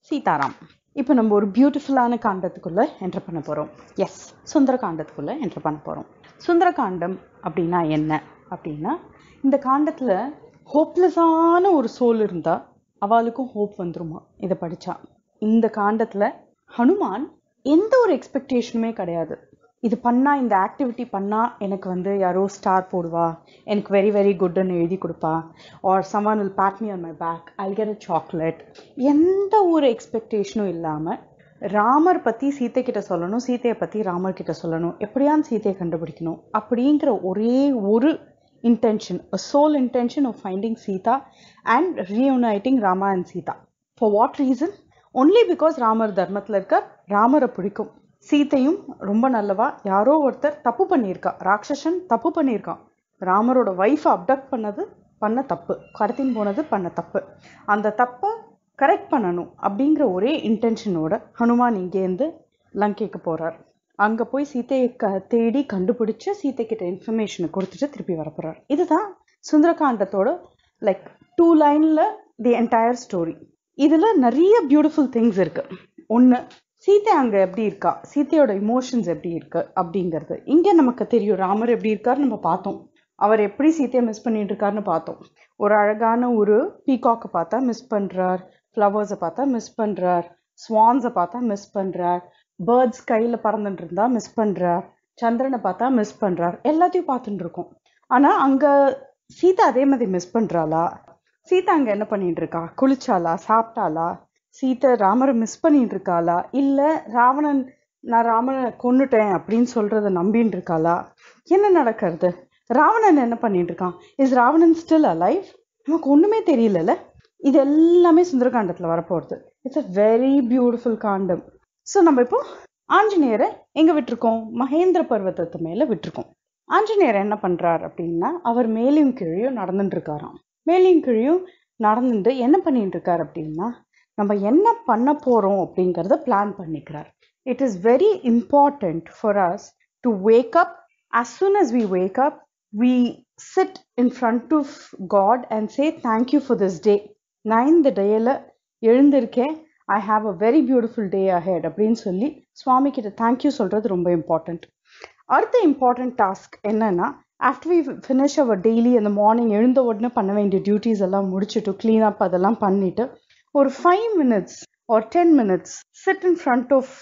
சீதாராம் இப்போ நம்ம ஒரு பியூட்டிஃபுல்லான காண்டத்துக்குள்ளே என்டர் பண்ண போகிறோம் எஸ் சுந்தர காண்டத்துக்குள்ளே என்டர் பண்ண போகிறோம் சுந்தர காண்டம் அப்படின்னா என்ன அப்படின்னா இந்த காண்டத்தில் ஹோப்லெஸ்ஸான ஒரு சோல் இருந்தால் அவளுக்கும் ஹோப் வந்துருமா இதை படித்தா இந்த காண்டத்தில் ஹனுமான் எந்த ஒரு எக்ஸ்பெக்டேஷனுமே கிடையாது இது பண்ணால் இந்த ஆக்டிவிட்டி பண்ணால் எனக்கு வந்து யாரோ ஸ்டார் போடுவா எனக்கு வெரி வெரி குட்னு எழுதி கொடுப்பா are someone will pat me on my back I'll get a chocolate எந்த ஒரு எக்ஸ்பெக்டேஷனும் இல்லாமல் ராமர் பற்றி சீத்தை கிட்ட சொல்லணும் சீத்தையை பற்றி ராமர் கிட்ட சொல்லணும் எப்படியாவது சீத்தையை கண்டுபிடிக்கணும் அப்படிங்கிற ஒரே ஒரு intention a sole intention of finding Sita and reuniting Rama and Sita. For what reason? only because ராமர் தர்மத்தில் இருக்க ராமரை பிடிக்கும் சீத்தையும் ரொம்ப நல்லவா யாரோ ஒருத்தர் தப்பு பண்ணியிருக்கா ராட்சசன் தப்பு பண்ணியிருக்கான் ராமரோட ஒய்ஃபை அப்டக்ட் பண்ணது பண்ண தப்பு கடத்தின் போனது பண்ண தப்பு அந்த தப்பை கரெக்ட் பண்ணணும் அப்படிங்கிற ஒரே இன்டென்ஷனோட ஹனுமான் இங்கேருந்து லங்கைக்கு போகிறார் அங்கே போய் சீத்தையை க தேடி கண்டுபிடிச்சு சீத்தை கிட்ட இன்ஃபர்மேஷனை கொடுத்துட்டு திருப்பி வரப்போறார் இதுதான் சுந்தரகாண்டத்தோட லைக் டூ லைனில் தி என்டையர் ஸ்டோரி இதில் நிறைய பியூட்டிஃபுல் திங்ஸ் இருக்கு ஒன்று சீத்தை அங்கே எப்படி இருக்கா சீத்தையோட இமோஷன்ஸ் எப்படி இருக்கு அப்படிங்கிறது இங்கே நமக்கு தெரியும் ராமர் எப்படி இருக்கார் நம்ம பார்த்தோம் அவர் எப்படி சீத்தையை மிஸ் பண்ணிட்டு இருக்காருன்னு பார்த்தோம் ஒரு அழகான ஒரு பீகாக்கை பார்த்தா மிஸ் பண்ணுறார் ஃப்ளவர்ஸை பார்த்தா மிஸ் பண்ணுறார் ஸ்வான்ஸை பார்த்தா மிஸ் பண்ணுறார் பேர்ட்ஸ் கையில் பறந்துட்டு இருந்தா மிஸ் பண்ணுறார் சந்திரனை பார்த்தா மிஸ் பண்ணுறார் எல்லாத்தையும் பார்த்துட்டு இருக்கோம் ஆனால் அங்கே சீதா அதே மாதிரி மிஸ் பண்ணுறாளா சீதா அங்கே என்ன பண்ணிட்டு இருக்கா குளிச்சாளா சாப்பிட்டாளா சீதை ராமரை மிஸ் பண்ணிட்டு இருக்காளா இல்லை ராவணன் நான் ராமனை கொன்னுட்டேன் அப்படின்னு சொல்றத நம்பின்னு இருக்காளா என்ன நடக்கிறது ராவணன் என்ன பண்ணிட்டு இருக்கான் இஸ் ராவணன் ஸ்டில் அலைவ் நமக்கு ஒன்றுமே தெரியலல்ல இது எல்லாமே சுந்தரகாண்டத்தில் வரப்போகிறது இட்ஸ் அ வெரி பியூட்டிஃபுல் காண்டம் ஸோ நம்ம இப்போ ஆஞ்சநேயரை எங்கே விட்டுருக்கோம் மகேந்திர பர்வதத்து மேலே விட்டுருக்கோம் ஆஞ்சநேயர் என்ன பண்ணுறார் அப்படின்னா அவர் மேலையும் கீழையும் நடந்துட்டு இருக்காராம் மேலையும் கீழையும் நடந்துட்டு என்ன பண்ணிட்டு இருக்கார் அப்படின்னா நம்ம என்ன பண்ண போகிறோம் அப்படிங்கிறத பிளான் பண்ணிக்கிறார் it is very important for us to wake up as soon as we wake up we sit in front of god and say thank you for this day நான் இந்த டேயில் எழுந்திருக்கேன் I have a very beautiful day ahead அப்படின்னு சொல்லி சுவாமி கிட்ட thank you சொல்கிறது ரொம்ப இம்பார்ட்டண்ட் அடுத்த இம்பார்ட்டண்ட் டாஸ்க் என்னன்னா after we finish our daily அந்த மார்னிங் எழுந்த உடனே பண்ண வேண்டிய டியூட்டிஸ் எல்லாம் முடிச்சுட்டு க்ளீன் அப் அதெல்லாம் பண்ணிட்டு ஒரு five minutes or ten minutes sit in front of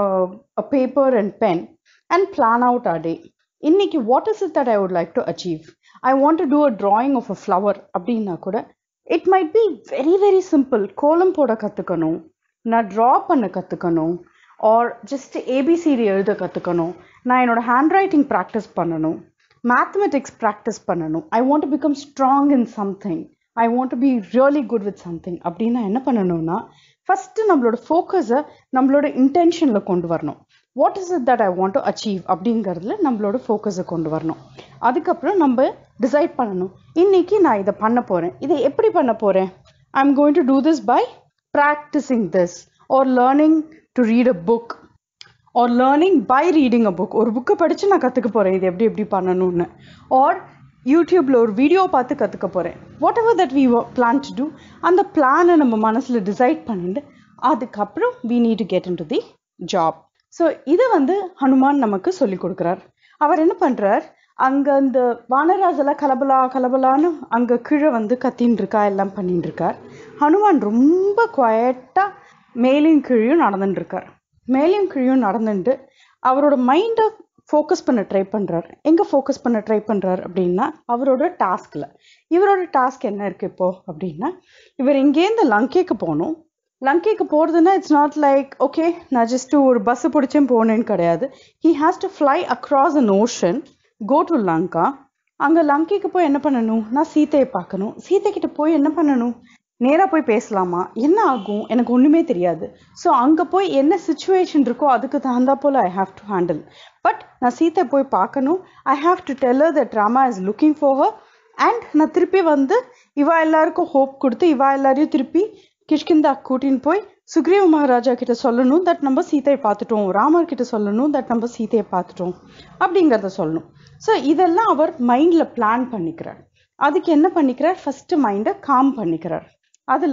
a paper and pen and plan out a day இன்னைக்கு what is it that I would like to achieve I want to do a drawing of a flower அப்படின்னா கூட it might be very very simple கோலம் போட கற்றுக்கணும் நான் draw பண்ண கற்றுக்கணும் are just ABCD எழுத கற்றுக்கணும் நான் என்னோட ஹேண்ட் ரைட்டிங் ப்ராக்டிஸ் பண்ணணும் மேத்தமெட்டிக்ஸ் ப்ராக்டிஸ் பண்ணணும் I want to become strong in something I want to be really good with something அப்படின்னா என்ன பண்ணணும்னா ஃபஸ்ட்டு நம்மளோட ஃபோக்கஸை நம்மளோட இன்டென்ஷனில் கொண்டு வரணும் what is it that I want to achieve அப்படிங்கிறதுல நம்மளோட ஃபோக்கஸை கொண்டு வரணும் அதுக்கப்புறம் நம்ம டிசைட் பண்ணணும் இன்னைக்கு நான் இதை பண்ண போகிறேன் இதை எப்படி பண்ண போகிறேன் I am going to do this by practising this or learning to read a book or learning by reading a book ஒரு புக்கை படித்து நான் கற்றுக்க போகிறேன் இது எப்படி எப்படி பண்ணணும்னு ஆர் யூடியூப்பில் ஒரு வீடியோ பார்த்து கற்றுக்க போகிறேன் whatever that we plan to do அந்த பிளானை நம்ம மனசில் டிசைட் பண்ணிட்டு அதுக்கப்புறம் we need to get into the job so இதை வந்து ஹனுமான் நமக்கு சொல்லி கொடுக்குறார் அவர் என்ன பண்ணுறார் அங்கே அந்த வானராஜ் எல்லாம் கலபலா கலபலான்னு அங்கே கீழே வந்து கத்தின்னு இருக்கா எல்லாம் பண்ணிட்டு இருக்கார் ஹனுமான் ரொம்ப குவயட்டாக மேலையும் கீழையும் நடந்துட்டு இருக்கார் மேலையும் கீழையும் நடந்துட்டு அவரோட மைண்டை ஃபோக்கஸ் பண்ண ட்ரை பண்ணுறாரு எங்கே ஃபோக்கஸ் பண்ண ட்ரை பண்ணுறாரு அப்படின்னா அவரோட டாஸ்கில் இவரோட டாஸ்க் என்ன இருக்குது இப்போது அப்படின்னா இவர் இங்கேருந்து லங்கைக்கு போகணும் லங்கைக்கு போகிறதுனா இட்ஸ் நாட் லைக் ஓகே நான் ஜஸ்ட்டு ஒரு பஸ்ஸு பிடிச்சேன் போனேன்னு கிடையாது he has to fly across an ocean go to Lanka அங்கே லங்கைக்கு போய் என்ன பண்ணணும் நான் சீத்தையை பார்க்கணும் சீத்தை கிட்ட போய் என்ன பண்ணணும் நேராக போய் பேசலாமா என்ன ஆகும் எனக்கு ஒன்றுமே தெரியாது ஸோ அங்கே போய் என்ன சுச்சுவேஷன் இருக்கோ அதுக்கு தகுந்தா போல் I have to handle but நான் சீத்தை போய் பார்க்கணும் I have to tell that Rama is looking for her and நான் திருப்பி வந்து இவா எல்லாருக்கும் ஹோப் கொடுத்து இவா எல்லாரையும் திருப்பி கிஷ்கிந்தா கூட்டின்னு போய் சுக்ரீவ மகாராஜா கிட்ட சொல்லணும் தட் நம்ம சீத்தையை பார்த்துட்டோம் ராமர் கிட்ட சொல்லணும் தட் நம்ம சீத்தையை பார்த்துட்டோம் அப்படிங்கிறத சொல்லணும் ஸோ இதெல்லாம் அவர் மைண்டில் பிளான் பண்ணிக்கிறார் அதுக்கு என்ன பண்ணிக்கிறார் ஃபஸ்ட்டு மைண்டை காம் பண்ணிக்கிறார் அதில்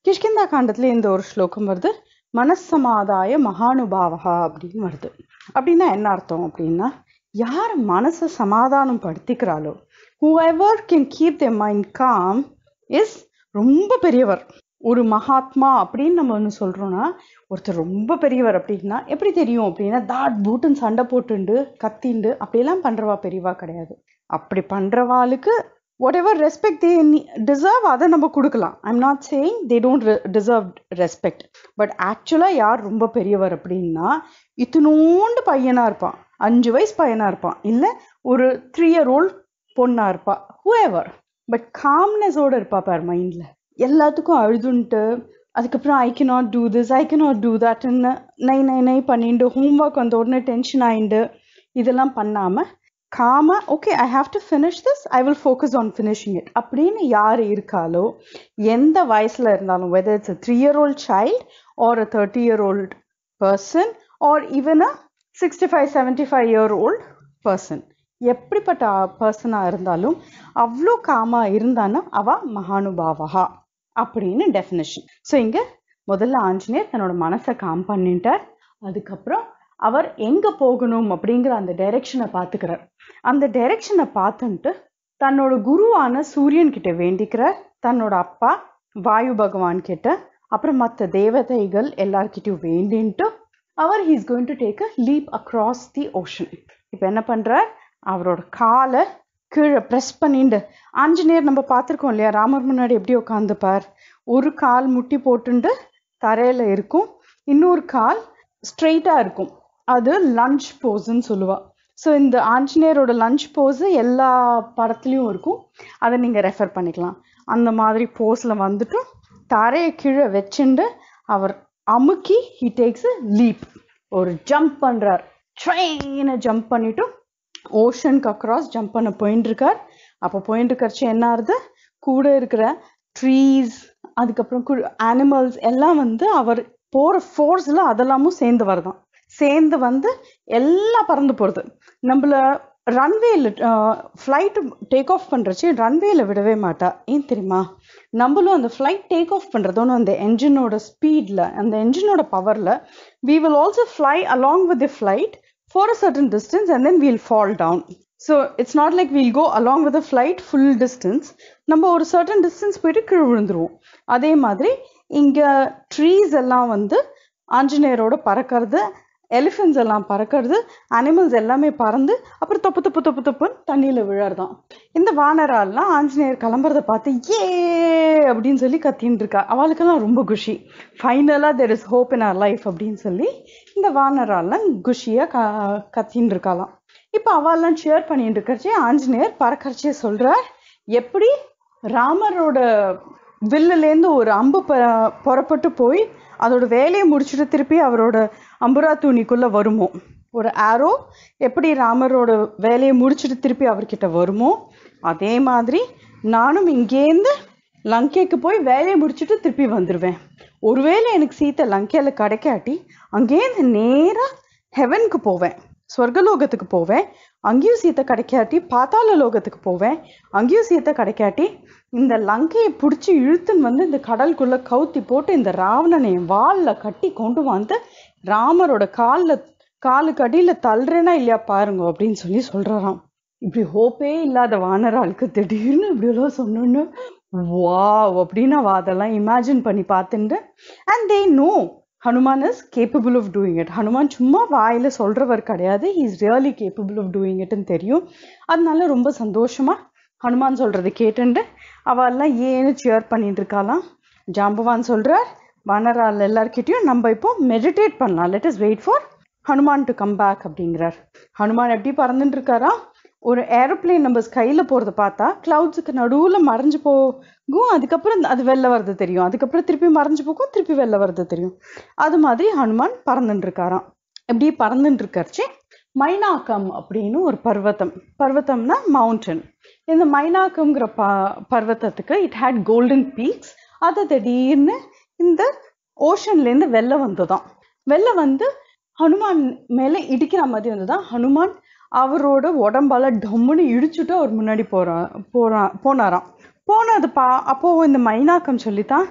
கிஷ்கிந்தா காண்டத்துல இந்த ஒரு ஸ்லோகம் வருது மனசமாதாய மகானுபாவகா அப்படின்னு வருது அப்படின்னா என்ன அர்த்தம் அப்படின்னா யார் மனசை சமாதானம் படுத்திக்கிறாளோ whoever can keep their mind calm is ரொம்ப பெரியவர் ஒரு மகாத்மா அப்படின்னு நம்ம ஒன்று சொல்றோம்னா ஒருத்தர் ரொம்ப பெரியவர் அப்படின்னா எப்படி தெரியும் அப்படின்னா தாட் பூட்டுன்னு சண்டை போட்டுண்டு கத்திண்டு அப்படியெல்லாம் பண்றவா பெரியவா கிடையாது அப்படி பண்றவாளுக்கு whatever respect they deserve அதை நம்ம கொடுக்கலாம் I'm not saying they don't deserve respect but ஆக்சுவலாக யார் ரொம்ப பெரியவர் அப்படின்னா இத்தினோண்டு பையனா இருப்பான் அஞ்சு வயசு பையனா இருப்பான் இல்லை ஒரு த்ரீ இயர் ஓல்ட் பொண்ணா இருப்பா ஹூஎவர் பட் காம்னஸோட இருப்பா பார் மைண்டில் எல்லாத்துக்கும் அழுதுன்ட்டு அதுக்கப்புறம் I can not do this I can not do தட்னு நை நை நை பண்ணிட்டு ஹோம்ஒர்க் வந்த உடனே டென்ஷன் ஆயிண்டு இதெல்லாம் பண்ணாமல் காம okay I have to finish this I will focus on finishing it அப்படின்னு யார் இருக்காலோ எந்த வயசில் இருந்தாலும் whether it's a three year old child or a thirty year old person or even a sixty five seventy five year old person எப்படிப்பட்ட பர்சனாக இருந்தாலும் அவ்வளோ காமா இருந்தானா அவ மகானுபாவகா அப்படின்னு டெஃபினேஷன் ஸோ இங்கே முதல்ல ஆஞ்சநேயர் தன்னோட மனசை காம் பண்ணிட்டார் அதுக்கப்புறம் அவர் எங்கே போகணும் அப்படிங்கிற அந்த டைரெக்ஷனை பார்த்துக்கிறார் அந்த டைரெக்ஷனை பார்த்துன்ட்டு தன்னோட குருவான சூரியன் கிட்ட வேண்டிக்கிறார் தன்னோட அப்பா வாயு பகவான் கிட்ட அப்புறம் மற்ற தேவதைகள் எல்லார்கிட்டயும் வேண்டின்ட்டு அவர் he's going to take a leap across the ocean இப்போ என்ன பண்ணுறார் அவரோட காலை கீழே ப்ரெஸ் பண்ணிண்டு ஆஞ்சநேயர் நம்ம பார்த்துருக்கோம் இல்லையா ராமர் முன்னாடி எப்படி உட்காந்துப்பார் ஒரு கால் முட்டி போட்டுண்டு தரையில் இருக்கும் இன்னொரு கால் ஸ்ட்ரெயிட்டாக இருக்கும் அது லஞ்ச் போஸ்ன்னு சொல்லுவா ஸோ இந்த ஆஞ்சநேயரோட லஞ்ச் போஸு எல்லா படத்துலையும் இருக்கும் அதை நீங்கள் ரெஃபர் பண்ணிக்கலாம் அந்த மாதிரி போஸில் வந்துட்டு தரையை கீழே வச்சுண்டு அவர் அமுக்கி ஹி டேக்ஸ் அ லீப் ஒரு ஜம்ப் பண்ணுறார் ட்ரெயினை ஜம்ப் பண்ணிட்டு ஓஷனுக்கு அக்ராஸ் ஜம்ப் பண்ண போயின்னு இருக்கார் அப்போ போயின்னு இருக்கறச்சு என்ன ஆகுது கூட இருக்கிற ட்ரீஸ் அதுக்கப்புறம் அனிமல்ஸ் எல்லாம் வந்து அவர் போகிற ஃபோர்ஸில் அதெல்லாமும் சேர்ந்து வருதான் சேர்ந்து வந்து எல்லாம் பறந்து போகிறது நம்மள ரன்வேல ஃப்ளைட்டு டேக் ஆஃப் பண்ணுறச்சு ரன்வேல விடவே மாட்டா ஏன் தெரியுமா நம்மளும் அந்த ஃப்ளைட் டேக் ஆஃப் பண்ணுறதோன்னு அந்த என்ஜினோட ஸ்பீடில் அந்த என்ஜினோட பவரில் we will also fly along with the flight for a certain distance and then we'll fall down. So it's not like we'll go along with the flight full distance. நம்ம ஒரு certain distance போயிட்டு கீழே விழுந்துருவோம் அதே மாதிரி இங்க trees எல்லாம் வந்து ஆஞ்சநேயரோட பறக்கிறது எலிஃபென்ட்ஸ் எல்லாம் பறக்கிறது அனிமல்ஸ் எல்லாமே பறந்து அப்புறம் தொப்பு தொப்பு தொப்பு தொப்புன்னு தண்ணியில் விழறதான் இந்த வானரால்லாம் ஆஞ்சநேயர் கிளம்புறத பார்த்து ஏ அப்படின்னு சொல்லி கத்தின்னு இருக்கா அவளுக்கெல்லாம் ரொம்ப குஷி ஃபைனலாக there is hope in our life அப்படின்னு சொல்லி இந்த வானரால்லாம் குஷியாக க கத்தின்னு இருக்காளாம் இப்போ அவெல்லாம் ஷேர் பண்ணிட்டு இருக்கறச்சே ஆஞ்சநேயர் பறக்கறச்சே சொல்கிறார் எப்படி ராமரோட வில்லுலேருந்து ஒரு அம்பு ப புறப்பட்டு போய் அதோட வேலையை முடிச்சுட்டு திருப்பி அவரோட அம்புரா துணிக்குள்ளே வருமோ ஒரு ஆரோ எப்படி ராமரோட வேலையை முடிச்சுட்டு திருப்பி அவர்கிட்ட வருமோ அதே மாதிரி நானும் இங்கேருந்து லங்கைக்கு போய் வேலையை முடிச்சுட்டு திருப்பி வந்துடுவேன் ஒருவேளை எனக்கு சீத்தை லங்கையில் கிடைக்காட்டி அங்கேருந்து நேராக ஹெவனுக்கு போவேன் ஸ்வர்கலோகத்துக்கு போவேன் அங்கேயும் சீத்தை கிடைக்காட்டி பாத்தாள லோகத்துக்கு போவேன் அங்கேயும் சீத்தை கிடைக்காட்டி இந்த லங்கையை பிடிச்சி இழுத்துன்னு வந்து இந்த கடலுக்குள்ள கவுத்தி போட்டு இந்த ராவணனை வாலில் கட்டி கொண்டு வந்து ராமரோட காலில் காலுக்கு அடியில் தள்ளுறேனா இல்லையா பாருங்க அப்படின்னு சொல்லி சொல்கிறாராம் இப்படி ஹோப்பே இல்லாத வானராளுக்கு திடீர்னு இப்படியெல்லாம் சொன்னோன்னு வாவ் அப்படின்னு அவ அதெல்லாம் இமேஜின் பண்ணி பார்த்துட்டு and they know Hanuman is capable of doing it Hanuman சும்மா வாயில் சொல்கிறவர் கிடையாது is really capable of doing இட்னு தெரியும் அதனால ரொம்ப சந்தோஷமாக ஹனுமான் சொல்கிறத கேட்டுண்டு அவெல்லாம் ஏன்னு சேர் பண்ணிட்டு இருக்காளாம் ஜாம்பவான் சொல்கிறார் வானரால் எல்லார்கிட்டயும் நம்ம இப்போ மெடிடேட் பண்ணலாம் let is wait for Hanuman to come back அப்படிங்கிறார் ஹனுமான் எப்படி பறந்துட்டு இருக்காரா ஒரு ஏரோப்ளேன் நம்ம ஸ்கையில் போகிறத பார்த்தா கிளவுட்ஸுக்கு நடுவில் மறைஞ்சு போகும் அதுக்கப்புறம் அது வெளில வர்றது தெரியும் அதுக்கப்புறம் திருப்பி மறைஞ்சு போகும் திருப்பி வெளில வர்றது தெரியும் அது மாதிரி ஹனுமான் பறந்துட்டு இருக்காராம் எப்படி பறந்துட்டு இருக்கறச்சே மைனாக்கம் அப்படின்னு ஒரு பர்வதம் பர்வதம்னா மவுண்டன் இந்த மைனாக்கம்ங்கிற ப பர்வதத்துக்கு இட் ஹேட் கோல்டன் பீக்ஸ் அது திடீர்னு இந்த ஓஷன்லேருந்து வெளில வந்ததாம் வெளில வந்து ஹனுமான் மேலே இடிக்கிற மாதிரி வந்ததான் ஹனுமான் அவரோட உடம்பால டம்முன்னு இடிச்சுட்டு அவர் முன்னாடி போறா போறா போனாராம் போனது பா அப்போ இந்த மைனாக்கம் சொல்லித்தான்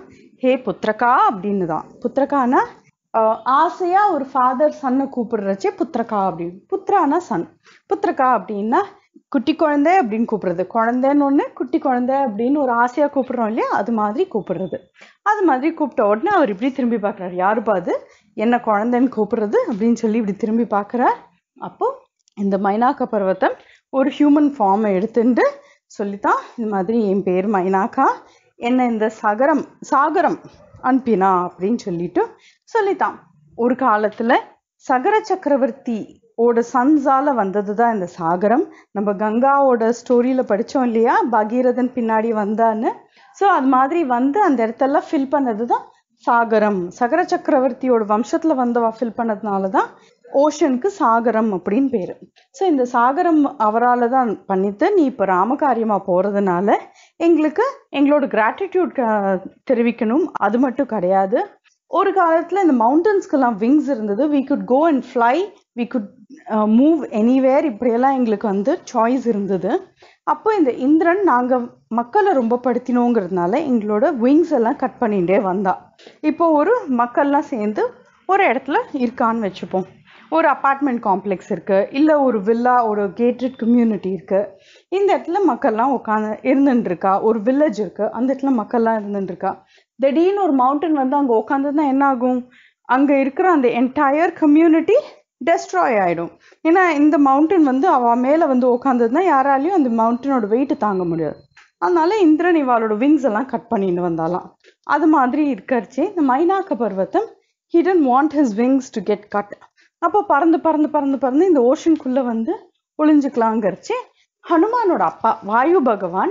ஹே புத்திரக்கா அப்படின்னு தான் புத்திரக்கானா ஆஹ் ஆசையா ஒரு ஃபாதர் சன்னை கூப்பிடுறச்சே புத்திரக்கா அப்படின்னு புத்திரானா சன் புத்திரக்கா அப்படின்னா குட்டி குழந்தை அப்படின்னு கூப்பிடுறது குழந்தைன்னு ஒன்று குட்டி குழந்தை அப்படின்னு ஒரு ஆசையா கூப்பிடுறோம் இல்லையா அது மாதிரி கூப்பிடுறது அது மாதிரி கூப்பிட்ட உடனே அவர் இப்படி திரும்பி பார்க்குறாரு யாருப்பா அது என்ன குழந்தைன்னு கூப்பிடுறது அப்படின்னு சொல்லி இப்படி திரும்பி பார்க்குறார் அப்போ இந்த மைனாக்க பர்வதம் ஒரு ஹியூமன் ஃபார்மை எடுத்துட்டு சொல்லித்தான் இந்த மாதிரி என் பேர் மைனாக்கா என்ன இந்த சகரம் சாகரம் அனுப்பினா அப்படின்னு சொல்லிட்டு சொல்லித்தான் ஒரு காலத்துல சகர சக்கரவர்த்தி ஓட சன்ஸால வந்தது தான் இந்த சாகரம் நம்ம கங்காவோட ஸ்டோரியில படிச்சோம் இல்லையா பகீரதன் பின்னாடி வந்தான்னு ஸோ அது மாதிரி வந்து அந்த இடத்தெல்லாம் ஃபில் பண்ணது தான் சாகரம் சகர சக்கரவர்த்தியோட வம்சத்துல வந்தவா ஃபில் பண்ணதுனால தான் ஓஷனுக்கு சாகரம் அப்படின்னு பேரு ஸோ இந்த சாகரம் அவரால் தான் பண்ணிட்டு நீ இப்போ ராமகாரியமா போறதுனால எங்களுக்கு எங்களோட கிராட்டிடியூட் தெரிவிக்கணும் அது மட்டும் கிடையாது ஒரு காலத்துல இந்த மவுண்டன்ஸ்க்கெல்லாம் விங்ஸ் இருந்தது we could go and fly we could move anywhere இப்படியெல்லாம் எங்களுக்கு வந்து சாய்ஸ் இருந்தது அப்போ இந்த இந்திரன் நாங்க மக்களை ரொம்ப படுத்தினோங்கிறதுனால எங்களோட விங்ஸ் எல்லாம் கட் பண்ணிட்டே வந்தா இப்போ ஒரு மக்கள்லாம் சேர்ந்து ஒரு இடத்துல இருக்கான்னு வச்சுப்போம் ஒரு அப்பார்ட்மெண்ட் காம்ப்ளெக்ஸ் இருக்கு இல்ல ஒரு வில்லா ஒரு கேட்டட் கம்யூனிட்டி இருக்கு இந்த இடத்துல மக்கள்லாம் உட்காந்து இருந்துட்டு இருக்கா ஒரு வில்லேஜ் இருக்கு அந்த இடத்துல மக்கள்லாம் இருந்துட்டு இருக்கா திடீர்னு ஒரு மவுண்டன் வந்து அங்க உட்காந்துதான் என்ன ஆகும் அங்க இருக்கிற அந்த என்டையர் கம்யூனிட்டி டெஸ்ட்ராய் ஆயிடும் ஏன்னா இந்த மவுண்டன் வந்து அவ மேல வந்து உட்காந்ததுன்னா யாராலையும் அந்த மவுண்டனோட வெயிட் தாங்க முடியாது அதனால இந்திரன் இவாளோட விங்ஸ் எல்லாம் கட் பண்ணிட்டு வந்தாலாம் அது மாதிரி இருக்கறச்சே இந்த மைனாக்க Parvatham he didn't want his wings to get cut அப்போ பறந்து பறந்து பறந்து பறந்து இந்த ஓஷனுக்குள்ள வந்து ஒளிஞ்சுக்கலாங்கிறச்சு ஹனுமானோட அப்பா வாயு பகவான்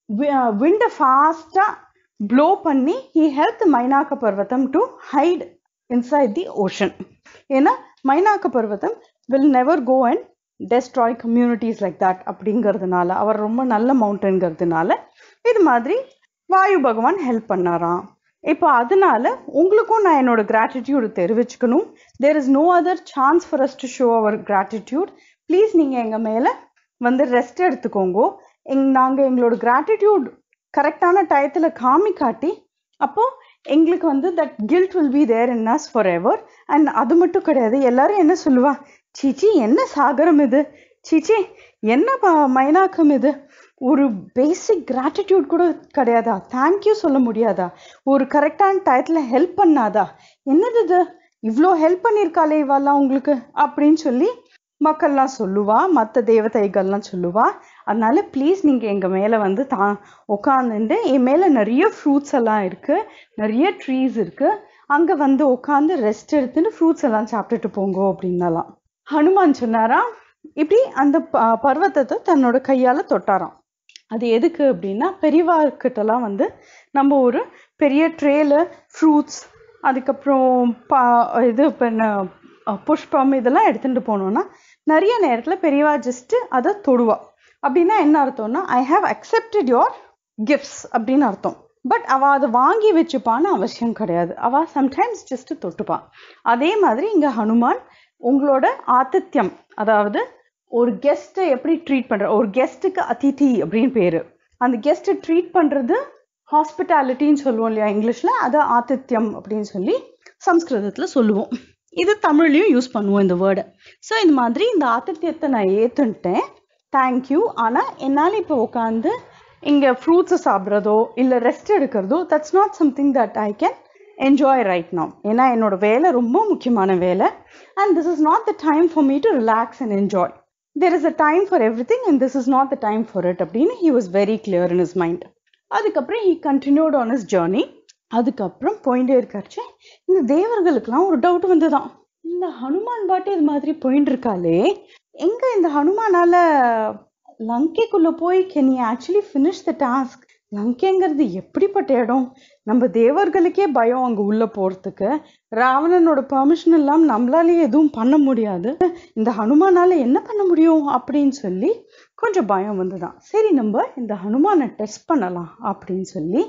விண்ட ஃபாஸ்டா ப்ளோ பண்ணி he help Mainaka Parvatam to hide inside the ocean ஏன்னா Mainaka Parvatam will never go and destroy communities like that அப்படிங்கிறதுனால அவர் ரொம்ப நல்ல மவுண்டன்கிறதுனால இது மாதிரி வாயு பகவான் ஹெல்ப் பண்ணாராம் இப்போ அதனால உங்களுக்கும் நான் என்னோட கிராட்டிடியூடு தெரிவிச்சுக்கணும் there is no other chance for us to show our gratitude please நீங்கள் எங்கள் மேலே வந்து ரெஸ்ட் எடுத்துக்கோங்க எங் நாங்கள் எங்களோட கிராட்டிடியூட் கரெக்டான டயத்தில் காமிக்காட்டி அப்போ எங்களுக்கு வந்து that guilt will be there in us forever and அது மட்டும் கிடையாது எல்லாரும் என்ன சொல்லுவா சீச்சி என்ன சாகரம் இது சீச்சி என்ன ப- மைனாக்கம் இது ஒரு பேசிக் கிராட்டிடியூட் கூட கிடையாதா தேங்க்யூ சொல்ல முடியாதா ஒரு கரெக்டான டயத்தில் ஹெல்ப் பண்ணாதா என்னது இது இவ்வளோ ஹெல்ப் பண்ணியிருக்காளே இவாலாம் உங்களுக்கு அப்படின்னு சொல்லி மக்கள்லாம் சொல்லுவா மற்ற தேவதைகள்லாம் சொல்லுவா அதனால ப்ளீஸ் நீங்கள் எங்கள் மேலே வந்து தா உட்காந்துட்டு என் மேலே நிறைய ஃப்ரூட்ஸ் எல்லாம் இருக்குது நிறைய ட்ரீஸ் இருக்குது அங்கே வந்து உட்காந்து ரெஸ்ட் எடுத்துட்டு ஃப்ரூட்ஸ் எல்லாம் சாப்பிட்டுட்டு போங்க அப்படின்னாலாம் ஹனுமான் சொன்னாரா இப்படி அந்த ப- பர்வதத்தை தன்னோட கையால் தொட்டாராம் அது எதுக்கு அப்படின்னா பெரியவார்கிட்டலாம் வந்து நம்ம ஒரு பெரிய ட்ரேல ஃப்ரூட்ஸ் அதுக்கப்புறம் பா இது இப்போ என்ன அஹ், புஷ்பம் இதெல்லாம் எடுத்துட்டு போனோம்னா நிறைய நேரத்தில் பெரியவா ஜஸ்ட் அதை தொடுவா அப்படின்னா என்ன அர்த்தம்னா I have accepted your gifts அப்படின்னு அர்த்தம் பட் அவ அதை வாங்கி வச்சுப்பான்னு அவசியம் கிடையாது அவ சம்டைம்ஸ் ஜஸ்ட் தொட்டுப்பா அதே மாதிரி இங்க ஹனுமான் உங்களோட ஆதித்யம் அதாவது ஒரு கெஸ்ட்டை எப்படி ட்ரீட் பண்ற ஒரு கெஸ்ட்டுக்கு அதிதி அப்படின்னு பேரு அந்த கெஸ்ட்டை ட்ரீட் பண்றது ஹாஸ்பிட்டாலிட்டின்னு சொல்லுவோம் இல்லையா இங்கிலீஷ்ல அது ஆதித்யம் அப்படின்னு சொல்லி சம்ஸ்கிருதத்துல சொல்லுவோம் இது தமிழ்லயும் யூஸ் பண்ணுவோம் இந்த வேர்டை ஸோ இந்த மாதிரி இந்த ஆதித்யத்தை நான் ஏத்துன்ட்டேன் தேங்க்யூ ஆனா என்னால இப்போ உட்காந்து இங்க ஃப்ரூட்ஸை சாப்பிட்றதோ இல்ல ரெஸ்ட் எடுக்கிறதோ that's not something that I can enjoy right now ஏன்னா என்னோட வேலை ரொம்ப முக்கியமான வேலை and this is not the time for me to relax and enjoy there is a time for everything and this is not the time for it அப்படின்னு he was very clear in his mind அதுக்கப்புறம் he continued on his journey அதுக்கப்புறம் போயிட்டே இருக்காச்சு இந்த தேவர்களுக்கெல்லாம் ஒரு doubt வந்துதான் இந்த ஹனுமான் பாட்டு இது மாதிரி போயிட்டு இருக்காளே எங்க இந்த ஹனுமானால லங்கைக்குள்ள போய் can you actually finish the task லங்கைங்கிறது எப்படிப்பட்ட இடம் நம்ம தேவர்களுக்கே பயம் அங்க உள்ள போறதுக்கு ராவணனோட பெர்மிஷன் இல்லாம நம்மளாலேயே எதுவும் பண்ண முடியாது இந்த ஹனுமானால என்ன பண்ண முடியும் அப்படின்னு சொல்லி கொஞ்சம் பயம் வந்துதான் சரி நம்ம இந்த ஹனுமானை டெஸ்ட் பண்ணலாம் அப்படின்னு சொல்லி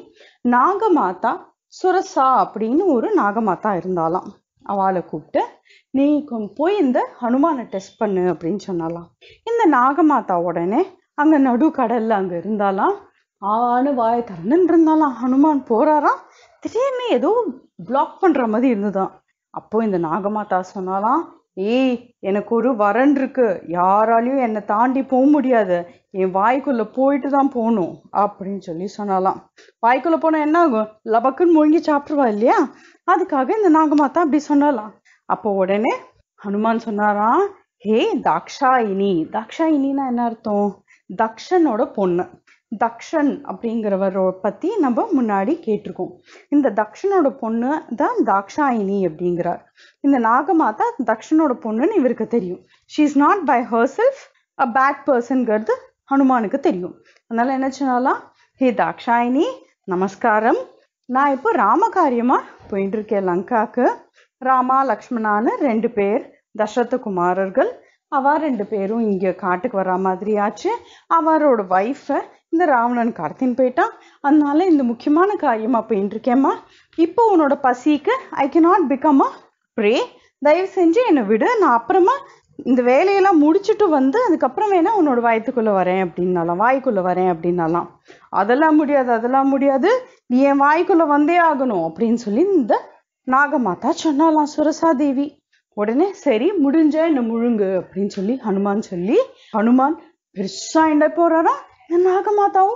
நாகமாதா சுரசா அப்படின்னு ஒரு நாகமாதா இருந்தாலாம் அவளை கூப்பிட்டு நீ கொ- போய் இந்த ஹனுமானை டெஸ்ட் பண்ணு அப்படின்னு சொன்னாலாம் இந்த நாகமாதா உடனே அங்க நடு கடல்ல அங்க இருந்தாலாம் ஆன்னு வாயை திறந்துட்டு இருந்தாலாம் ஹனுமான் போறாராம் திடீர்னு ஏதோ பிளாக் பண்ற மாதிரி இருந்ததாம் அப்போ இந்த நாகமாதா சொன்னாலாம் ஏய் எனக்கு ஒரு வரன் இருக்கு யாராலையும் என்னை தாண்டி போக முடியாது என் வாய்க்குள்ள போயிட்டு தான் போகணும் அப்படின்னு சொல்லி சொன்னாலாம் வாய்க்குள்ள போனா என்ன ஆகும் லபக்குன்னு முழுங்கி சாப்பிட்டுருவா இல்லையா அதுக்காக இந்த நாகமாதா அப்படி சொன்னாலாம் அப்போ உடனே ஹனுமான் சொன்னாராம் ஹே தாக்ஷாயினி தாக்ஷாயினின்னா என்ன அர்த்தம் தக்ஷனோட பொண்ணு தக்ஷன் அப்படிங்கிறவரை பத்தி நம்ம முன்னாடி கேட்டிருக்கோம் இந்த தக்ஷனோட பொண்ணு தான் தாக்ஷாயினி அப்படிங்கிறார் இந்த நாகமாதா தக்ஷனோட பொண்ணுன்னு இவருக்கு தெரியும் she is not by herself a bad பர்சன்கிறது ஹனுமானுக்கு தெரியும் அதனால என்ன சொன்னாலாம் ஹே தாக்ஷாயினி நமஸ்காரம் நான் இப்போ ராம காரியமா போயிட்டு இருக்கேன் லங்காக்கு ராமா லக்ஷ்மணான்னு ரெண்டு பேர் தசரத குமாரர்கள் அவ ரெண்டு பேரும் இங்க காட்டுக்கு வர மாதிரி ஆச்சு அவரோட ஒய்ஃபை இந்த ராவணன் கடத்தின்னு போயிட்டான் அதனால இந்த முக்கியமான காரியமா போயிட்டு இருக்கேம்மா இப்போ உன்னோட பசிக்கு I cannot become a prey தயவு செஞ்சு என்னை விடு நான் அப்புறமா இந்த வேலையெல்லாம் முடிச்சுட்டு வந்து அதுக்கப்புறம் வேணா உன்னோட வயத்துக்குள்ள வரேன் அப்படின்னாலாம் வாய்க்குள்ள வரேன் அப்படின்னாலாம் அதெல்லாம் முடியாது அதெல்லாம் முடியாது நீ என் வாய்க்குள்ள வந்தே ஆகணும் அப்படின்னு சொல்லி இந்த நாகமாதா சொன்னாலாம் சுரசா தேவி உடனே சரி முடிஞ்ச என்ன முழுங்கு அப்படின்னு சொல்லி ஹனுமான் சொல்லி ஹனுமான் பெருசா என்ன போறாராம் இந்த நாகமாதாவும்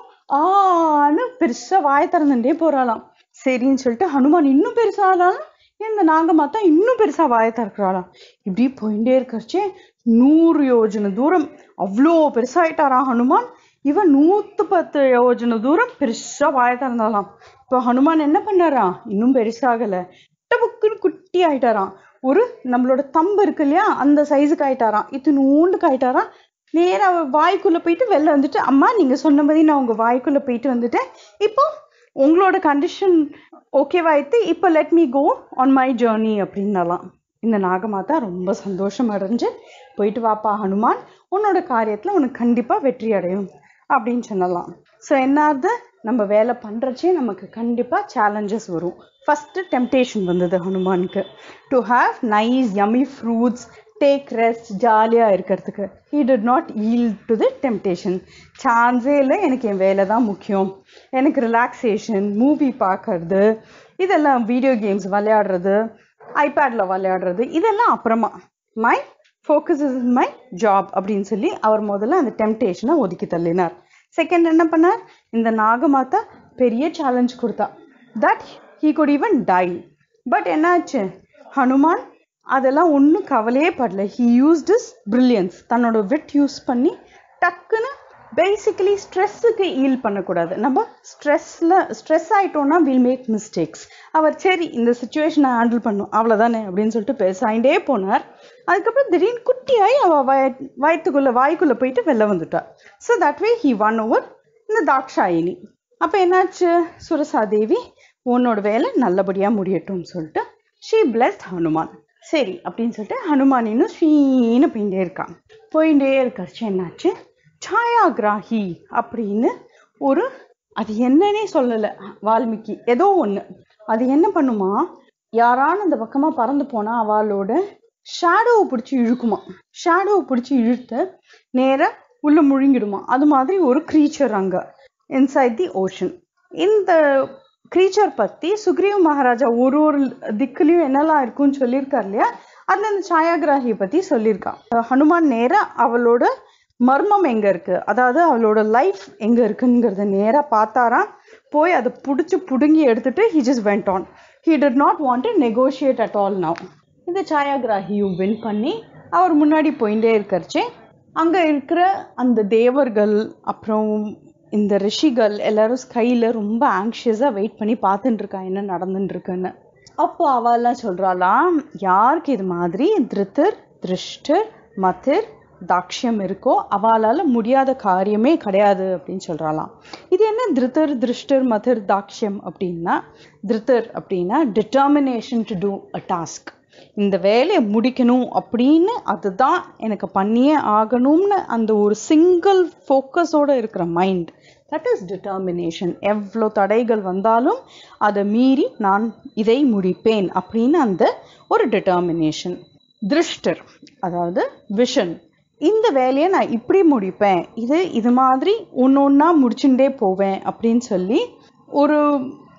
ஆன்னு பெருசா வாய் திறந்துட்டே போறாளாம் சரின்னு சொல்லிட்டு ஹனுமான் இன்னும் பெருசா ஆளாம் இந்த நாகமாதா இன்னும் பெருசா வாயை திறக்கிறாளாம் இப்படி போயிட்டே இருக்கறச்சே நூறு யோஜனை தூரம் அவ்வளோ பெருசாயிட்டாராம் ஹனுமான் இவன் நூத்து பத்து யோஜனை தூரம் பெருசா வாயை திறந்தாலாம் இப்போ ஹனுமான் என்ன பண்ணாராம் இன்னும் பெருசாகல டபுக்குன்னு குட்டி ஆயிட்டாராம் ஒரு நம்மளோட தம்பு இருக்கு இல்லையா அந்த சைஸுக்கு ஆயிட்டாராம் இது நூண்டுக்கு ஆயிட்டாராம் நேரா அவ வாய்க்குள்ள போயிட்டு வெளில வந்துட்டு அம்மா நீங்க சொன்ன மாதிரி நான் உங்க வாய்க்குள்ள போயிட்டு வந்துட்டேன் இப்போ உங்களோட கண்டிஷன் ஓகேவாயிட்டு இப்போ let me go on my journey அப்படின்னலாம் இந்த நாகமாதா ரொம்ப சந்தோஷம் அடைஞ்சு போயிட்டு வாப்பா ஹனுமான் உன்னோட காரியத்துல உனக்கு கண்டிப்பா வெற்றி அடையும் அப்படின்னு சொன்னலாம் ஸோ என்னாவது நம்ம வேலை பண்றச்சே நமக்கு கண்டிப்பா சேலஞ்சஸ் வரும் ஃபர்ஸ்ட் டெம்டேஷன் வந்தது ஹனுமானுக்கு to have nice yummy fruits take rest ஜாலியாக இருக்கிறதுக்கு he did not yield to the temptation சான்ஸே இல்லை எனக்கு என் வேலை தான் முக்கியம் எனக்கு ரிலாக்ஸேஷன் மூவி பார்க்கறது இதெல்லாம் வீடியோ கேம்ஸ் விளையாடுறது ஐபேடில் விளையாடுறது இதெல்லாம் அப்புறமா my focus is my job அப்படின்னு சொல்லி அவர் முதல்ல அந்த டெம்டேஷனை ஒதுக்கி தள்ளினார் செகண்ட் என்ன பண்ணார் இந்த நாகமாதா பெரிய சேலஞ்ச் கொடுத்தா that he could even die but என்னாச்சு ஹனுமான் அதெல்லாம் ஒன்றும் கவலையே படல ஹி யூஸ்ட் இஸ் பிரில்லியன்ஸ் தன்னோட விட் யூஸ் பண்ணி டக்குன்னு பேசிக்கலி ஸ்ட்ரெஸ்ஸுக்கு ஈல் பண்ணக்கூடாது நம்ம ஸ்ட்ரெஸ்ல ஸ்ட்ரெஸ் ஆயிட்டோம்னா வில் மேக் மிஸ்டேக்ஸ் அவர் சரி இந்த சுச்சுவேஷனை ஹேண்டில் பண்ணும் அவ்வளோதானே அப்படின்னு சொல்லிட்டு பேசாயிண்டே போனார் அதுக்கப்புறம் திடீர்னு குட்டியாகி அவ வய வயத்துக்குள்ள வாய்க்குள்ள போயிட்டு வெளில வந்துட்டா so that way he won over இந்த தாக்ஷாயினி அப்போ என்னாச்சு சுரசாதேவி உன்னோட வேலை நல்லபடியா முடியட்டும்னு சொல்லிட்டு ஷீ பிளஸ்ட் ஹனுமான் சரி அப்படின்னு சொல்லிட்டு ஹனுமான் இன்னும் ஸ்வீன்னு போயிட்டே இருக்கான் போயிட்டே இருக்கச்சு என்னாச்சு சாயாகிராஹி அப்படின்னு ஒரு அது என்னன்னே சொல்லலை வால்மீகி ஏதோ ஒன்று அது என்ன பண்ணுமா யாரான அந்த பக்கமா பறந்து போனா அவளோட ஷேடோவை பிடிச்சி இழுக்குமா ஷேடோவை பிடிச்சி இழுத்து நேரா உள்ள முழுங்கிடுமா அது மாதிரி ஒரு க்ரீச்சர் அங்க இன்சைட் தி ஓஷன் இந்த க்ரீச்சர் பத்தி சுக்ரீவ் மகாராஜா ஒரு ஒரு திக்குலயும் என்னெல்லாம் இருக்குன்னு சொல்லியிருக்கார் இல்லையா அதுல இந்த சாயாகிராகியை பத்தி சொல்லியிருக்கான் ஹனுமான் நேரா அவளோட மர்மம் எங்க இருக்கு அதாவது அவளோட லைஃப் எங்க இருக்குங்கிறத நேரா பார்த்தாராம் போய் அதை பிடிச்சி புடுங்கி எடுத்துட்டு he just went on he did not want to negotiate at all now இந்த சாயாகிராகியும் வின் பண்ணி அவர் முன்னாடி போயிட்டே இருக்கறச்சே அங்க இருக்கிற அந்த தேவர்கள் அப்புறம் இந்த ரிஷிகள் எல்லாரும் ஸ்கைல ரொம்ப ஆங்ஷியஸா வெயிட் பண்ணி பார்த்துட்டு இருக்கா என்ன நடந்துட்டு இருக்குன்னு அப்போ அவெல்லாம் சொல்றாளாம் யாருக்கு இது மாதிரி திருத்தர் திருஷ்டர் மத்திர் தாக்ஷ்யம் இருக்கோ அவளால முடியாத காரியமே கிடையாது அப்படின்னு சொல்றாளாம் இது என்ன திருத்தர் திருஷ்டர் மதர் தாக்ஷ்யம் அப்படின்னா திருத்தர் அப்படின்னா determination to do a task இந்த வேலையை முடிக்கணும் அப்படின்னு அதுதான் எனக்கு பண்ணியே ஆகணும்னு அந்த ஒரு சிங்கிள் ஃபோக்கஸோட இருக்கிற மைண்ட் தட் இஸ் டிட்டர்மினேஷன் எவ்வளோ தடைகள் வந்தாலும் அதை மீறி நான் இதை முடிப்பேன் அப்படின்னு அந்த ஒரு டிட்டர்மினேஷன் திருஷ்டர் அதாவது விஷன் இந்த வேலையை நான் இப்படி முடிப்பேன் இது இது மாதிரி ஒன்று ஒன்றா முடிச்சுட்டே போவேன் அப்படின்னு சொல்லி ஒரு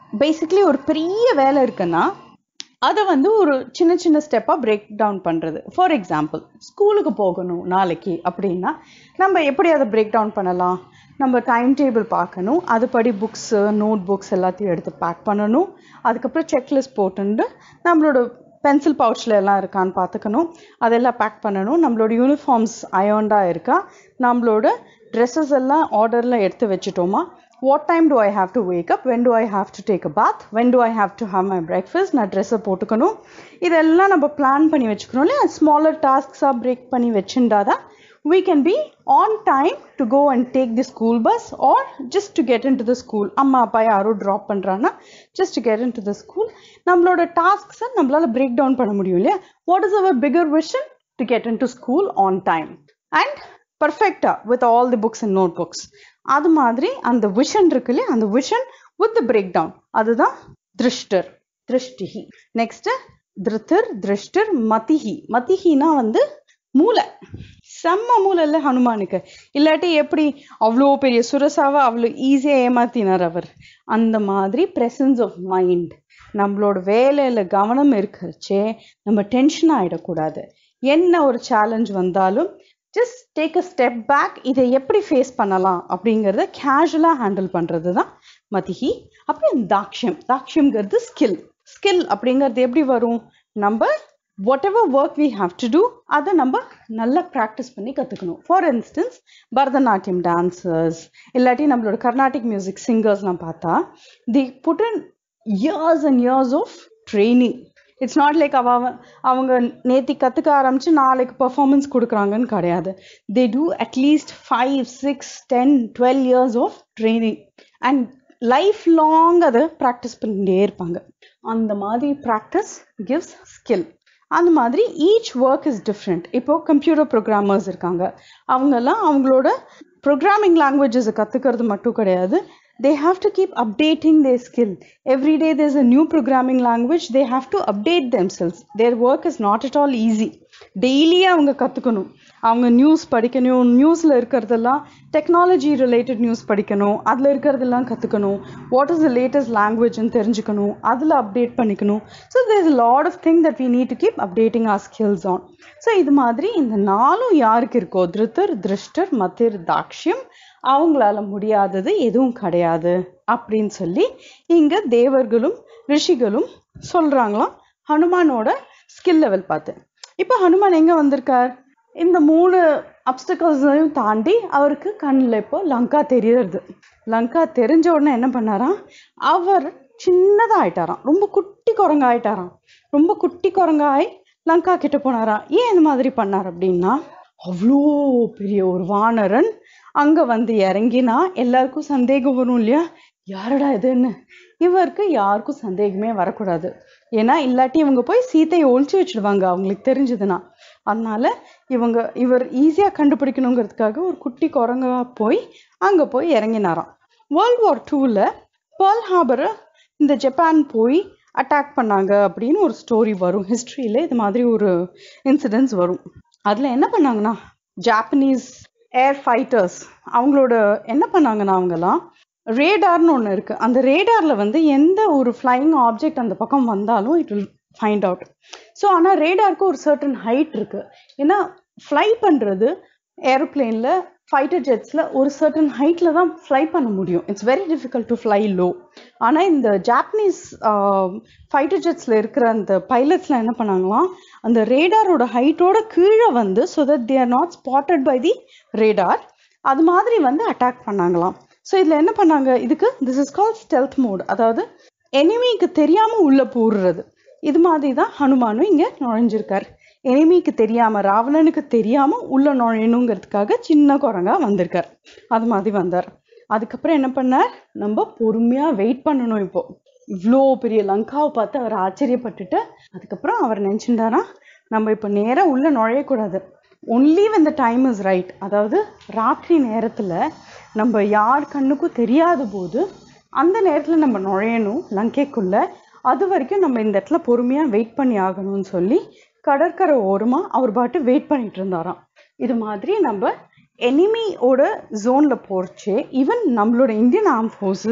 பேசிக்லி ஒரு பெரிய வேலை இருக்குன்னா அதை வந்து ஒரு சின்ன சின்ன ஸ்டெப்பாக பிரேக் டவுன் பண்ணுறது ஃபார் எக்ஸாம்பிள் ஸ்கூலுக்கு போகணும் நாளைக்கு அப்படின்னா நம்ம எப்படி அதை பிரேக் டவுன் பண்ணலாம் நம்ம டைம் டேபிள் பார்க்கணும் அதுபடி புக்ஸு நோட் புக்ஸ் எல்லாத்தையும் எடுத்து பேக் பண்ணணும் அதுக்கப்புறம் செக்லிஸ்ட் போட்டுட்டு நம்மளோட பென்சில் பவுச்சில் எல்லாம் இருக்கான்னு பார்த்துக்கணும் அதெல்லாம் பேக் பண்ணணும் நம்மளோட யூனிஃபார்ம்ஸ் அயர்ண்டாக இருக்கா நம்மளோட ட்ரெஸ்ஸஸ் எல்லாம் ஆர்டரில் எடுத்து வச்சுட்டோமா what time do I have to wake up when do I have to take a bath when do I have to have my breakfast நான் ட்ரெஸ்ஸை போட்டுக்கணும் இதெல்லாம் நம்ம பிளான் பண்ணி வச்சுக்கணும் இல்லையா ஸ்மாலர் டாஸ்க்ஸாக பிரேக் பண்ணி வச்சுட்டா தான் we can be on time to go and take the school bus or just to get into the school அம்மா அப்பா யாரோ ட்ராப் பண்ணுறாங்கன்னா just to get into the school நம்மளோட டாஸ்க்ஸை நம்மளால பிரேக் டவுன் பண்ண முடியும் இல்லையா what is our bigger vision to get into school on time and பர்ஃபெக்டா with all the books and notebooks அது மாதிரி அந்த விஷன் இருக்கு இல்லையா அந்த vision with the break down அதுதான் திருஷ்டர் திருஷ்டிஹி நெக்ஸ்ட் திருத்தர் திருஷ்டர் மதிஹி மதிஹினா வந்து மூளை செம்ம மூளை இல்லை ஹனுமானுக்கு இல்லாட்டி எப்படி அவ்வளோ பெரிய சுரசாவை அவ்வளோ ஈஸியாக ஏமாத்தினார் அவர் அந்த மாதிரி presence ஆஃப் மைண்ட் நம்மளோட வேலையில் கவனம் இருக்கிறச்சே நம்ம டென்ஷன் ஆகிடக்கூடாது என்ன ஒரு சேலஞ்ச் வந்தாலும் just take a step back இதை எப்படி ஃபேஸ் பண்ணலாம் அப்படிங்கிறத கேஷுவலாக ஹேண்டில் பண்ணுறது தான் மதிஹி அப்புறம் தாக்ஷியம் தாக்ஷியம்ங்கிறது ஸ்கில் ஸ்கில் அப்படிங்கிறது எப்படி வரும் நம்ம whatever work we have to do அதை நம்ம நல்லா ப்ராக்டிஸ் பண்ணி கற்றுக்கணும் ஃபார் இன்ஸ்டன்ஸ் பரதநாட்டியம் டான்சர்ஸ் இல்லாட்டி நம்மளோட கர்நாடிக் மியூசிக் சிங்கர்ஸ்லாம் பார்த்தா the put in years and years of training it's not like அவ அவங்க நேத்தி கற்றுக்க ஆரம்பிச்சு நாளைக்கு பர்ஃபார்மன்ஸ் கொடுக்குறாங்கன்னு கிடையாது they do at least five six ten twelve years of training and lifelong அதை ப்ராக்டிஸ் பண்ணிட்டே இருப்பாங்க அந்த மாதிரி ப்ராக்டிஸ் கிவ்ஸ் ஸ்கில் அந்த மாதிரி ஈச் ஒர்க் இஸ் டிஃப்ரெண்ட் இப்போ கம்ப்யூட்டர் ப்ரோக்ராமர்ஸ் இருக்காங்க அவங்கெல்லாம் அவங்களோட ப்ரோக்ராமிங் லாங்குவேஜஸை கற்றுக்கிறது மட்டும் கிடையாது they have to keep updating their skill every day there's a new programming language they have to update themselves their work is not at all easy டெய்லியே அவங்க கற்றுக்கணும் அவங்க நியூஸ் படிக்கணும் நியூஸில் இருக்கிறதெல்லாம் டெக்னாலஜி ரிலேட்டட் நியூஸ் படிக்கணும் அதில் இருக்கிறதெல்லாம் கற்றுக்கணும் வாட் இஸ் த லேட்டஸ்ட் லாங்குவேஜ்னு தெரிஞ்சுக்கணும் அதில் அப்டேட் பண்ணிக்கணும் so there is lot of thing that we need to keep updating our skills on so இது மாதிரி இந்த நாளும் யாருக்கு இருக்கோ திருத்தர் திருஷ்டர் மத்திர் தாக்ஷியம் அவங்களால முடியாதது எதுவும் கிடையாது அப்படின்னு சொல்லி இங்க தேவர்களும் ரிஷிகளும் சொல்றாங்களாம் ஹனுமானோட ஸ்கில் லெவல் பார்த்து இப்போ ஹனுமான் எங்க வந்திருக்கார் இந்த மூணு அப்டக்கல்ஸையும் தாண்டி அவருக்கு கண்ணில் இப்போ லங்கா தெரியறது லங்கா தெரிஞ்ச உடனே என்ன பண்ணாராம் அவர் சின்னதாக ஆயிட்டாராம் ரொம்ப குட்டி குரங்கா ஆயிட்டாராம் ரொம்ப குட்டி குரங்காய் லங்கா கிட்ட போனாராம் ஏன் இந்த மாதிரி பண்ணார் அப்படின்னா அவ்வளோ பெரிய ஒரு வானரன் அங்க வந்து இறங்கினா எல்லாருக்கும் சந்தேகம் வரும் இல்லையா யாரடா இதுன்னு இவருக்கு யாருக்கும் சந்தேகமே வரக்கூடாது ஏன்னா இல்லாட்டி இவங்க போய் சீத்தையை ஒழிச்சு வச்சிடுவாங்க அவங்களுக்கு தெரிஞ்சதுன்னா அதனால இவங்க இவர் ஈஸியாக கண்டுபிடிக்கணுங்கிறதுக்காக ஒரு குட்டி குரங்கா போய் அங்கே போய் இறங்கினாராம் வேர்ல்ட் வார் டூவில் பேர்ல் ஹார்பரை இந்த ஜப்பான் போய் அட்டாக் பண்ணாங்க அப்படின்னு ஒரு ஸ்டோரி வரும் ஹிஸ்ட்ரியில் இது மாதிரி ஒரு இன்சிடென்ட்ஸ் வரும் அதில் என்ன பண்ணாங்கன்னா ஜாப்பனீஸ் ஏர் ஃபைட்டர்ஸ் அவங்களோட என்ன பண்ணாங்கன்னா அவங்கெல்லாம் ரேடார்னு ஒன்று இருக்குது அந்த ரேடாரில் வந்து எந்த ஒரு ஃப்ளையிங் ஆப்ஜெக்ட் அந்த பக்கம் வந்தாலும் it will find out so ஆனால் ரேடாருக்கு ஒரு சர்டன் ஹைட் இருக்குது ஏன்னா ஃப்ளை பண்ணுறது ஏரோப்ளேனில் ஃபைட்டர் ஜெட்ஸில் ஒரு சர்டன் ஹைட்டில் தான் ஃப்ளை பண்ண முடியும் it's very difficult to fly low ஆனால் இந்த ஜாப்பனீஸ் ஃபைட்டர் ஜெட்ஸில் இருக்கிற அந்த பைலட்ஸ்லாம் என்ன பண்ணாங்களாம் அந்த ரேடாரோட ஹைட்டோட கீழே வந்து so that they are not spotted by the radar அது மாதிரி வந்து அட்டாக் பண்ணாங்களாம் ஸோ இதில் என்ன பண்ணாங்க இதுக்கு this is call stealth mode அதாவது எனிமிக்கு தெரியாமல் உள்ளே போடுறது இது மாதிரி தான் ஹனுமானும் இங்கே நுழைஞ்சிருக்கார் எனிமிக்கு தெரியாமல் ராவணனுக்கு தெரியாமல் உள்ள நுழையணுங்கிறதுக்காக சின்ன குரங்கா வந்திருக்கார் அது மாதிரி வந்தார் அதுக்கப்புறம் என்ன பண்ணார் நம்ம பொறுமையாக வெயிட் பண்ணணும் இப்போ இவ்வளோ பெரிய லங்காவை பார்த்து அவர் ஆச்சரியப்பட்டுட்டு அதுக்கப்புறம் அவர் நினச்சிட்டாரா நம்ம இப்போ நேராக உள்ளே நுழையக்கூடாது only when the time is right அதாவது ராத்திரி நேரத்தில் நம்ம யார் கண்ணுக்கும் தெரியாத போது அந்த நேரத்தில் நம்ம நுழையணும் லங்கைக்குள்ள அது வரைக்கும் நம்ம இந்த இடத்துல பொறுமையாக வெயிட் பண்ணி ஆகணும்னு சொல்லி கடற்கரை ஓரமாக அவர் பாட்டு வெயிட் பண்ணிட்டு இருந்தாராம் இது மாதிரி நம்ம எனிமியோட ஜோனில் போகிறச்சே ஈவன் நம்மளோட இந்தியன் ஆர்ம் ஃபோர்ஸஸ்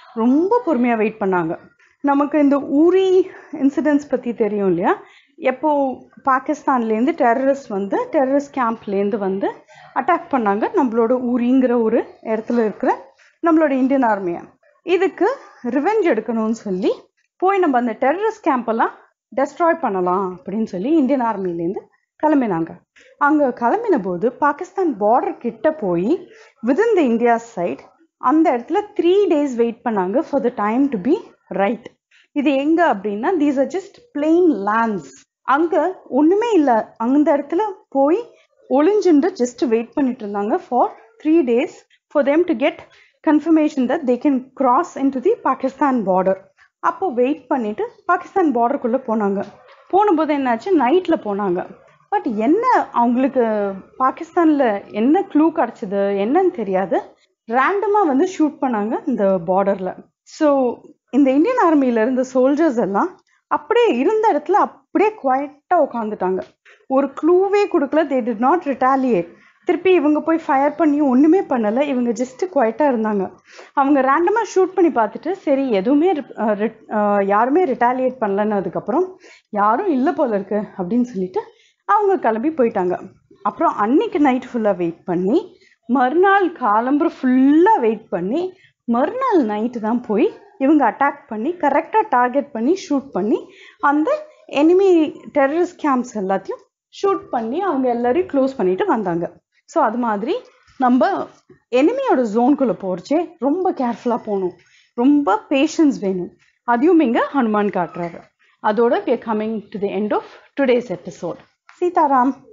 ரொம்ப பொறுமையாக வெயிட் பண்ணாங்க நமக்கு இந்த ஊரி இன்சிடென்ட்ஸ் பற்றி தெரியும் இல்லையா எப்போ பாகிஸ்தான்லேருந்து டெரரிஸ்ட் வந்து டெரரிஸ்ட் கேம்ப்லேருந்து வந்து அட்டாக் பண்ணாங்க நம்மளோட ஊரிங்கிற ஒரு இடத்துல இருக்கிற நம்மளோட இந்தியன் ஆர்மியை இதுக்கு ரிவெஞ்ச் எடுக்கணும்னு சொல்லி போய் நம்ம அந்த டெரரிஸ்ட் கேம்பெல்லாம் டெஸ்ட்ராய் பண்ணலாம் அப்படின்னு சொல்லி இந்தியன் ஆர்மிலேருந்து கிளம்பினாங்க அங்கே கிளம்பின போது பாகிஸ்தான் பார்டர் கிட்ட போய் விதின் த இந்தியா சைட் அந்த இடத்துல த்ரீ டேஸ் வெயிட் பண்ணாங்க for the time to be right இது எங்க அப்படின்னா these are just plain lands அங்க ஒண்ணுமே இல்லை அந்த இடத்துல போய் ஒளிஞ்சுண்டு ஜஸ்ட் வெயிட் பண்ணிட்டு இருந்தாங்க for three days for them to get confirmation that they can cross into the Pakistan border அப்போ வெயிட் பண்ணிட்டு பாகிஸ்தான் பார்டருக்குள்ள போனாங்க போனபோது என்னாச்சு நைட்ல போனாங்க பட் என்ன அவங்களுக்கு பாகிஸ்தான்ல என்ன க்ளூ கிடைச்சது என்னன்னு தெரியாது ரேண்டமா வந்து ஷூட் பண்ணாங்க இந்த பார்டர்ல ஸோ இந்த இந்தியன் ஆர்மியில இருந்த சோல்ஜர்ஸ் எல்லாம் அப்படியே இருந்த இடத்துல அப்படியே குவைட்டா உட்காந்துட்டாங்க ஒரு க்ளூவே கொடுக்கல தே டிட் நாட் ரிட்டாலியேட் திருப்பி இவங்க போய் ஃபயர் பண்ணி ஒன்றுமே பண்ணலை இவங்க ஜஸ்ட் குவைட்டாக இருந்தாங்க அவங்க ரேண்டமாக ஷூட் பண்ணி பார்த்துட்டு சரி எதுவுமே ரிப்- அஹ் ரிட்- அஹ் யாருமே ரிட்டாலியேட் பண்ணலன்னு அதுக்கப்புறம் யாரும் இல்லை போல இருக்கு அப்படின்னு சொல்லிட்டு அவங்க கிளம்பி போயிட்டாங்க அப்புறம் அன்னைக்கு நைட் ஃபுல்லாக வெயிட் பண்ணி மறுநாள் காலம்புற ஃபுல்லாக வெயிட் பண்ணி மறுநாள் நைட்டு தான் போய் இவங்க அட்டாக் பண்ணி கரெக்டாக டார்கெட் பண்ணி ஷூட் பண்ணி அந்த எனிமி டெரரிஸ்ட் கேம்ப்ஸ் எல்லாத்தையும் ஷூட் பண்ணி அவங்க எல்லாரையும் க்ளோஸ் பண்ணிட்டு வந்தாங்க ஸோ அது மாதிரி நம்ம எனிமியோட ஜோனுக்குள்ளே போகிறச்சே ரொம்ப கேர்ஃபுல்லாக போகணும் ரொம்ப பேஷன்ஸ் வேணும் அதையும் இங்கே ஹனுமான் காட்டுறாரு அதோட we are coming to the end of today's episode Sitaram